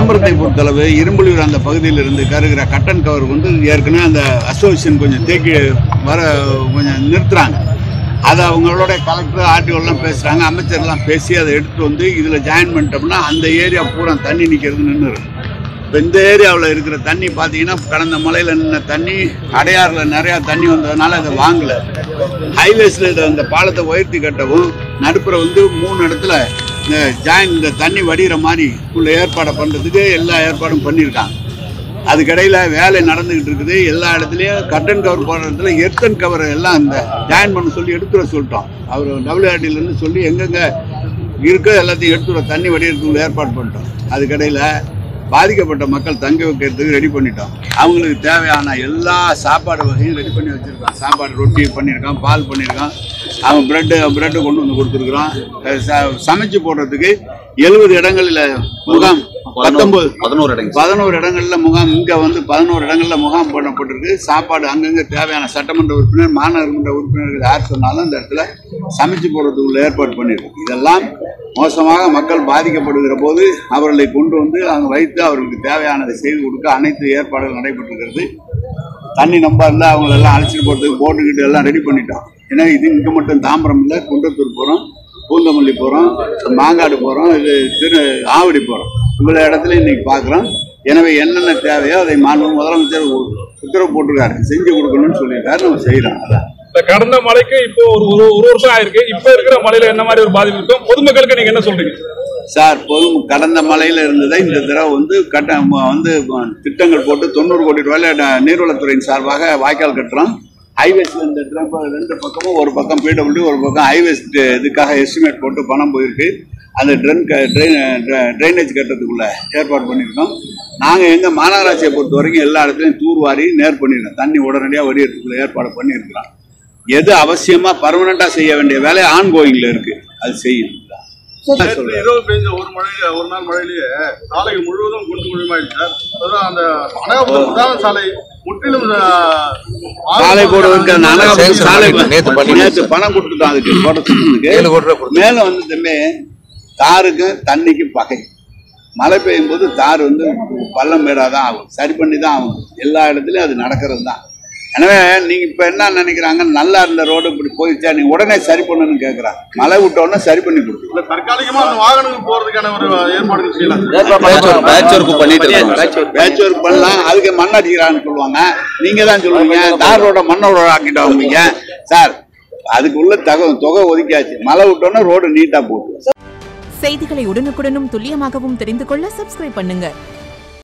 தாம்பரத்தை பொறுத்தளவு இரும்புலியூர் அந்த பகுதியில் இருந்து கருகிற கட்டன் கவர் வந்து ஏற்கனவே அந்த அசோசியேஷன் கொஞ்சம் தேக்கி வர கொஞ்சம் நிறுத்துறாங்க அதை அவங்களோட கலெக்டர் ஆர்டிஓலாம் பேசுகிறாங்க அமைச்சர்லாம் பேசி அதை எடுத்துட்டு வந்து இதில் ஜாயின் பண்ணிட்டோம்னா அந்த ஏரியா பூரா தண்ணி நிற்கிறது நின்றுடும் இப்போ இந்த ஏரியாவில் இருக்கிற தண்ணி பார்த்தீங்கன்னா கடந்த மழையில் நின்ன தண்ணி அடையாறில் நிறையா தண்ணி வந்ததுனால அதை வாங்கலை ஹைவேஸில் இதை அந்த பாலத்தை உயர்த்தி கட்டவும் நடுப்புற வந்து மூணு இடத்துல இந்த ஜாயின் இந்த தண்ணி வடிகிற மாதிரி உள்ள ஏற்பாடை பண்ணுறதுக்கு எல்லா ஏற்பாடும் பண்ணியிருக்காங்க அதுக்கடையில் வேலை நடந்துக்கிட்டு இருக்குது எல்லா இடத்துலையும் கட்டன் கவர் போடுற இடத்துல எர்த்தன் கவர் எல்லாம் இந்த ஜாயின் பண்ண சொல்லி எடுத்துட சொல்லிட்டோம் அவர் டபிள்யூஆர்டிலேருந்து சொல்லி எங்கெங்கே இருக்கோ எல்லாத்தையும் எடுத்துட தண்ணி வடிகிறதுக்குள்ள ஏற்பாடு பண்ணிட்டோம் அதுக்கடையில் பாதிக்கப்பட்ட மக்கள் தங்க வைக்கிறதுக்கு ரெடி பண்ணிட்டோம் அவங்களுக்கு தேவையான எல்லா சாப்பாடு வகையும் ரெடி பண்ணி வச்சுருக்கான் சாப்பாடு ரொட்டி பண்ணியிருக்கான் பால் பண்ணியிருக்கான் அவன் ப்ரெட்டு ப்ரெட்டு கொண்டு வந்து கொடுத்துருக்குறான் அஹ் ச- சமைச்சு போடுறதுக்கு எழுபது இடங்களில் முகாம் பத்தொம்பது பதினோரு இடங்க பதினோரு இடங்கள்ல முகாம் இங்க வந்து பதினோரு இடங்கள்ல முகாம் போடப்பட்டிருக்கு சாப்பாடு அங்கங்க தேவையான சட்டமன்ற உறுப்பினர் மாநகரமன்ற உறுப்பினர்கள் யார் சொன்னாலும் அந்த இடத்துல சமைச்சு போடுறதுக்குள்ள ஏற்பாடு பண்ணியிருக்கு இதெல்லாம் மோசமாக மக்கள் பாதிக்கப்படுகிற போது அவர்களை கொண்டு வந்து அவங்க வைத்து அவர்களுக்கு தேவையானதை செய்து கொடுக்க அனைத்து ஏற்பாடுகள் நடைபெற்றிருக்கிறது தண்ணி நம்ப இருந்தால் அவங்களெல்லாம் அழைச்சிட்டு போகிறதுக்கு போட்டுக்கிட்டு எல்லாம் ரெடி பண்ணிட்டோம் ஏன்னா இது இங்கே மட்டும் தாம்பரம் இல்லை குன்றத்தூர் போகிறோம் பூந்தமல்லி போகிறோம் மாங்காடு போகிறோம் இது திரு ஆவடி போகிறோம் இவ்வளோ இடத்துல இன்னைக்கு பார்க்குறோம் எனவே என்னென்ன தேவையோ அதை மாண்பு முதலமைச்சர் உ- உத்தரவு போட்டிருக்காரு செஞ்சு கொடுக்கணும்னு சொல்லியிருக்காரு நம்ம செய்கிறோம் அதான் இந்த கடந்த மழைக்கு இப்போ ஒரு ஒரு ஒரு வருஷம் ஆயிருக்கு இப்ப இருக்கிற மழையில என்ன மாதிரி ஒரு பாதிப்பு இருக்கும் பொதுமக்களுக்கு நீங்க என்ன சொல்றீங்க சார் பொது கடந்த மழையில் இருந்ததை இந்த தடவை வந்து கட்ட ம- வந்து ம- திட்டங்கள் போட்டு தொண்ணூறு கோடி ரூபாயில ட- நீர்வளத்துறையின் சார்பாக வாய்க்கால் கட்டுறோம் ஹைவேஸ்ல இந்த ட்ரம் ரெண்டு பக்கமும் ஒரு பக்கம் பிடபிள்யூ ஒரு பக்கம் ஹைவேஸ் இதுக்காக எஸ்டிமேட் போட்டு பணம் போயிருக்கு அந்த ட்ரெயின் ட்ரெயின் ட்ரைனேஜ் கட்டுறதுக்குள்ள ஏற்பாடு பண்ணியிருக்கோம் நாங்கள் எங்கள் மாநகராட்சியை பொறுத்த வரைக்கும் எல்லா இடத்துலையும் தூர்வாரி நேர் பண்ணியிருக்கோம் தண்ணி உடனடியாக வடிகிறதுக்குள்ள ஏற்பாடு பண்ணியிருக்கிறோம் எது அவசியமா பர்மனண்டா செய்ய வேண்டிய வேலை ஆன் கோயிங்ல இருக்கு அது செய்யும் நேற்று இரவு பெய்த ஒரு மழையில ஒரு நாள் மழையிலேயே சாலைகள் முழுவதும் குண்டு குழிமாயிடுச்சு சார் அதான் அந்த அனகாபுரம் பிரதான சாலை முற்றிலும் ஆஹ், சாலை போடுவதற்கு அந்த அனகாபுரம் Sanction சாலை பண்ணிட்டோம். நேத்து பண்ணிட்டோம். நேத்து பணம் கொடுத்துட்டோம் அதுக்கு போட சொன்னதுக்கு ஏழு கோடி ரூபாய் கொடுத்தோம். மேல வந்து தம்பி தாருக்கும் தண்ணிக்கும் பகை மழை பெய்யும் போது தார் வந்து பள்ளம் மேடாதான் ஆகும் சரி பண்ணி தான் ஆகும் எல்லா இடத்துலயும் அது நடக்கிறது தான் எனவே நீங்க இப்ப என்ன நினைக்கிறாங்க நல்லா இருந்த ரோடு இப்படி போயிடுச்சா நீங்க உடனே சரி பண்ணணும்னு கேக்குறாங்க மழை விட்ட உடனே சரி பண்ணி கொடுத்துருவோம் இல்ல தற்காலிகமா அந்த வாகனங்கள் போறதுக்கான ஒரு ஏற்பாடுகள் செய்யலாம் பேட்ச் ஒர்க் பண்ணிட்டு இருக்காங்க பேட்ச் ஒர்க் பண்ணலாம் அதுக்கு மண் அடிக்கிறான்னு சொல்லுவாங்க நீங்க தான் சொல்லுவீங்க தார் ரோட மண்ண ரோட ஆக்கிட்டு வாங்குவீங்க சார் அதுக்கு உள்ள தக தொகை ஒதுக்கியாச்சு மழை விட்டோன்னே ரோடு நீட்டா போட்டு செய்திகளை உடனுக்குடனும் துல்லியமாகவும் தெரிந்து கொள்ள சப்ஸ்கிரைப் பண்ணுங்க